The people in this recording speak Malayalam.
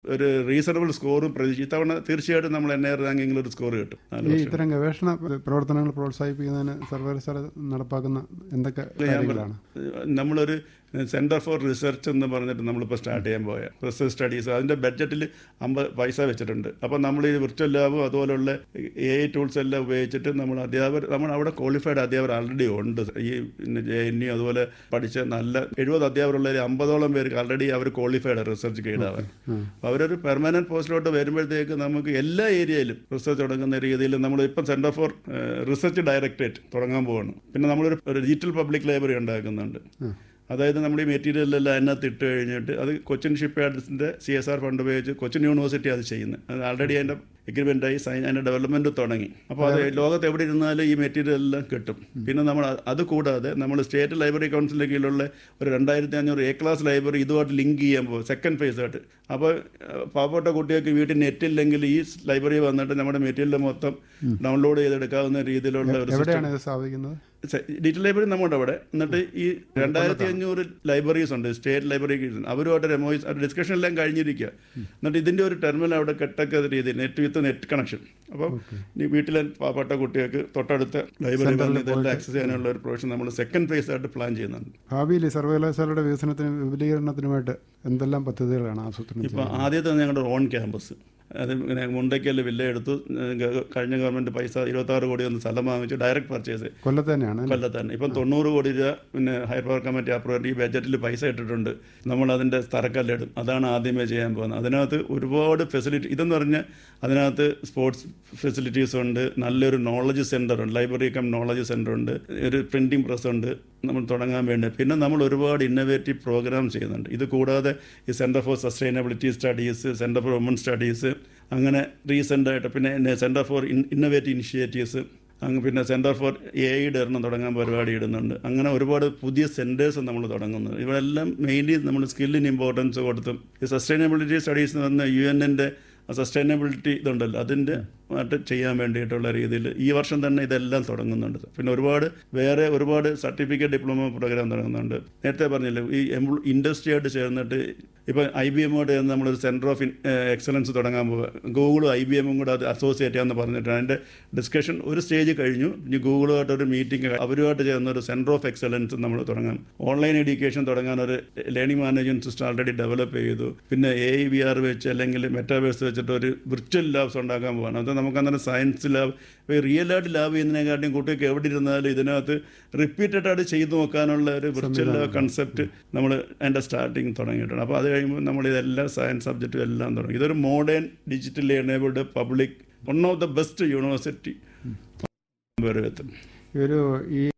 ഒരു റീസണബിൾ സ്കോറും പ്രതീക്ഷ ഇത്തവണ തീർച്ചയായിട്ടും നമ്മൾ എൻ ആർ റാങ്കിങ്ങിൽ ഒരു സ്കോർ കിട്ടും നാല് ഈ വർഷം ഇത്തരം ഗവേഷണ പ്രവർത്തനങ്ങൾ പ്രോത്സാഹിപ്പിക്കുന്നതിന് സർവകലാശാല നടപ്പാക്കുന്ന എന്തൊക്കെ കാര്യങ്ങളാണ് നമ്മളൊരു സെൻറ്റർ ഫോർ റിസർച്ച് എന്ന് പറഞ്ഞിട്ട് നമ്മളിപ്പോൾ സ്റ്റാർട്ട് ചെയ്യാൻ പോയ റിസർച്ച് സ്റ്റഡീസ് അതിൻ്റെ ബഡ്ജറ്റിൽ അമ്പത് പൈസ വെച്ചിട്ടുണ്ട് അപ്പോൾ നമ്മൾ ഈ വിർച്വൽ ലാബും അതുപോലുള്ള എ ഐ ടൂൾസ് എല്ലാം ഉപയോഗിച്ചിട്ട് നമ്മൾ അധ്യാപകർ നമ്മൾ അവിടെ ക്വാളിഫൈഡ് അധ്യാപകർ ആൾറെഡി ഉണ്ട് ഈ ജെ എൻ യു അതുപോലെ പഠിച്ച നല്ല എഴുപത് അധ്യാപകരുള്ള ഒരു അമ്പതോളം പേർക്ക് ആൾറെഡി അവർ ക്വാളിഫൈഡ് റിസർച്ച് ഗൈഡാവാൻ അപ്പോൾ അവരൊരു പെർമനന്റ് പോസ്റ്റിലോട്ട് വരുമ്പോഴത്തേക്ക് നമുക്ക് എല്ലാ ഏരിയയിലും റിസർച്ച് തുടങ്ങുന്ന രീതിയിൽ നമ്മൾ ഇപ്പം സെൻറ്റർ ഫോർ റിസർച്ച് ഡയറക്ടറേറ്റ് തുടങ്ങാൻ പോവാണ് പിന്നെ നമ്മളൊരു ഒരു ഡിജിറ്റൽ പബ്ലിക് ലൈബ്രറി ഉണ്ടാക്കുന്നുണ്ട് അതായത് നമ്മൾ ഈ മെറ്റീരിയലെല്ലാം അതിനകത്ത് ഇട്ട് കഴിഞ്ഞിട്ട് അത് കൊച്ചിൻ ഷിപ്പ് യാർഡ്സിൻ്റെ സി എസ് ആർ ഫണ്ട് ഉപയോഗിച്ച് കൊച്ചിൻ യൂണിവേഴ്സിറ്റി അത് ചെയ്യുന്നത് അത് ആൾറെഡി അതിൻ്റെ എഗ്രിമെൻ്റായി സൈൻ അതിൻ്റെ ഡെവലപ്മെൻറ്റ് തുടങ്ങി അപ്പോൾ അത് ലോകത്ത് എവിടെ ഇരുന്നാലും ഈ മെറ്റീരിയൽ എല്ലാം കിട്ടും പിന്നെ നമ്മൾ അത് അത് കൂടാതെ നമ്മൾ സ്റ്റേറ്റ് ലൈബ്രറി കൗൺസിലിൻ്റെ കീഴിലുള്ള ഒരു രണ്ടായിരത്തി അഞ്ഞൂറ് എ ക്ലാസ് ലൈബ്രറി ഇതുമായിട്ട് ലിങ്ക് ചെയ്യാൻ പോകും സെക്കൻഡ് ഫേസ് ആയിട്ട് അപ്പോൾ ഏഹ്, പാവപ്പെട്ട കുട്ടികൾക്ക് വീട്ടിൽ നെറ്റ് ഇല്ലെങ്കിൽ ഈ ലൈബ്രറി വന്നിട്ട് നമ്മുടെ മെറ്റീരിയൽ മൊത്തം ഡൗൺലോഡ് ചെയ്തെടുക്കാവുന്ന രീതിയിലുള്ള ഒരു സിസ്റ്റം എവിടെയാണ് ഇത് സ്ഥാപിക്കുന്നത് ഡിജിറ്റൽ ലൈബ്രറി നമ്മുടെ അവിടെ എന്നിട്ട് ഈ രണ്ടായിരത്തി അഞ്ഞൂറ് ലൈബ്രറീസ് ഉണ്ട് സ്റ്റേറ്റ് ലൈബ്രറി അവരുമായിട്ട് എമോയിസ് ഡിസ്കഷൻ എല്ലാം കഴിഞ്ഞിരിക്കുക എന്നിട്ട് ഇതിൻ്റെ ഒരു ടെർമിനൽ അവിടെ കെട്ടക്ക രീതിയിൽ നെറ്റ് വിത്ത് നെറ്റ് കണക്ഷൻ അപ്പോൾ ഈ വീട്ടിലെ പാവപ്പെട്ട കുട്ടികൾക്ക് തൊട്ടടുത്ത ലൈബ്രറി വന്ന് ഇതെല്ലാം ആക്സസ് ചെയ്യാനുള്ള ഒരു പ്രൊവിഷൻ നമ്മൾ സെക്കൻഡ് ഫേസ് ആയിട്ട് പ്ലാൻ ചെയ്യുന്നുണ്ട് ഭാവിയിൽ ഈ സർവകലാശാലയുടെ വികസനത്തിനും വിപുലീകരണത്തിനുമായിട്ട് എന്തെല്ലാം പദ്ധതികളാണ് ആസൂത്രണം ഇപ്പോൾ ചെയ്യുന്നത് ആദ്യത്തെ ഞങ്ങളുടെ ഓൺ ക്യാമ്പസ് അത് ഇങ്ങനെ മുണ്ടയ്ക്കൽ വില്ല എടുത്തു ഗ- കഴിഞ്ഞ ഗവൺമെൻറ് പൈസ ഇരുപത്താറ് കോടി ഒന്ന് സ്ഥലം വാങ്ങിച്ചു ഡയറക്റ്റ് പർച്ചേസ് കൊല്ലത്ത് തന്നെയാണ് അല്ലേ? കൊല്ലത്ത് തന്നെ ഇപ്പം തൊണ്ണൂറ് കോടി രൂപ പിന്നെ ഹയർ പവർ കമ്മിറ്റി അപ്രൂവ് ഈ ബജറ്റിൽ പൈസ ഇട്ടിട്ടുണ്ട് നമ്മൾ അതിൻ്റെ തറക്കല്ലിടും അതാണ് ആദ്യമേ ചെയ്യാൻ പോകുന്നത് അതിനകത്ത് ഒരുപാട് ഫെസിലിറ്റി ഇതെന്ന് പറഞ്ഞാൽ അതിനകത്ത് സ്പോർട്സ് ഫെസിലിറ്റീസ് ഉണ്ട് നല്ലൊരു നോളജ് സെൻ്റർ ഉണ്ട് ലൈബ്രറി കം നോളജ് സെൻ്റർ ഉണ്ട് ഒരു പ്രിൻറ്റിംഗ് പ്രസ് ഉണ്ട് നമ്മൾ തുടങ്ങാൻ വേണ്ടി പിന്നെ നമ്മൾ ഒരുപാട് ഇന്നോവേറ്റീവ് പ്രോഗ്രാം ചെയ്യുന്നുണ്ട് ഇത് കൂടാതെ ഈ centre for sustainability studies centre for women studies അങ്ങനെ റീസെൻ്റായിട്ട് പിന്നെ സെൻറ്റർ ഫോർ ഇന്നോവേറ്റീവ് ഇനിഷ്യേറ്റീവ്സ് അങ്ങ് പിന്നെ സെൻറ്റർ ഫോർ എ ഐയുടെ ഒരെണ്ണം തുടങ്ങാൻ പരിപാടി ഇടുന്നുണ്ട് അങ്ങനെ ഒരുപാട് പുതിയ സെൻറ്റേഴ്സ് നമ്മൾ തുടങ്ങുന്നുണ്ട് ഇവിടെല്ലാം മെയിൻലി നമ്മൾ സ്കില്ലിന് ഇമ്പോർട്ടൻസ് കൊടുത്തും ഈ സസ്റ്റൈനബിലിറ്റി സ്റ്റഡീസ് എന്ന് പറഞ്ഞ യു എൻ്റെ സസ്റ്റൈനബിലിറ്റി ഇതുണ്ടല്ലോ അതിൻ്റെ ആയിട്ട് ചെയ്യാൻ വേണ്ടിയിട്ടുള്ള രീതിയിൽ ഈ വർഷം തന്നെ ഇതെല്ലാം തുടങ്ങുന്നുണ്ട് പിന്നെ ഒരുപാട് വേറെ ഒരുപാട് സർട്ടിഫിക്കറ്റ് ഡിപ്ലോമ പ്രോഗ്രാം തുടങ്ങുന്നുണ്ട് നേരത്തെ പറഞ്ഞില്ലേ ഈ ഇൻഡസ്ട്രിയായിട്ട് ചേർന്നിട്ട് ഇപ്പം ഐ ബി എമ്മോട് ചേർന്ന് നമ്മളൊരു സെൻറ്റർ ഓഫ് എക്സലൻസ് തുടങ്ങാൻ പോകുക ഗൂഗിളും ഐ ബി എമ്മും കൂടെ അത് അസോസിയേറ്റ് ചെയ്യാമെന്ന് പറഞ്ഞിട്ട് അതിൻ്റെ ഡിസ്കഷൻ ഒരു സ്റ്റേജ് കഴിഞ്ഞു ഇനി ഗൂഗിളുമായിട്ട് ഒരു മീറ്റിംഗ് അവരുമായിട്ട് ചേർന്ന ഒരു സെൻറ്റർ ഓഫ് എക്സലൻസ് നമ്മൾ തുടങ്ങാം ഓൺലൈൻ എഡ്യൂക്കേഷൻ തുടങ്ങാൻ ഒരു learning management system already develop ചെയ്തു പിന്നെ എ ഐ വി ആർ വെച്ച് അല്ലെങ്കിൽ മെറ്റാവേഴ്സ് വെച്ചിട്ട് ഒരു വിർച്വൽ ലാബ്സ് ഉണ്ടാക്കാൻ പോവാണ് അത് നമുക്ക് അന്നേരം സയൻസ് ലാബ് ഇപ്പോൾ റിയൽ ആയിട്ട് ലാബ് ചെയ്യുന്നതിനെക്കാട്ടിയും കുട്ടികൾക്ക് എവിടെ ഇരുന്നാലും ഇതിനകത്ത് റിപ്പീറ്റഡ് ആയിട്ട് ചെയ്തു നോക്കാനുള്ള ഒരു വിർച്വൽ ലാബ് കൺസെപ്റ്റ് നമ്മൾ അതിൻ്റെ സ്റ്റാർട്ടിങ് തുടങ്ങിയിട്ടുണ്ട് അപ്പോൾ അത് കഴിയുമ്പോൾ നമ്മൾ ഇതെല്ലാം സയൻസ് സബ്ജക്റ്റും എല്ലാം തുടങ്ങി ഇതൊരു modern digitally enabled public one of the best university വരെ എത്തും ഈ ഒരു ഈ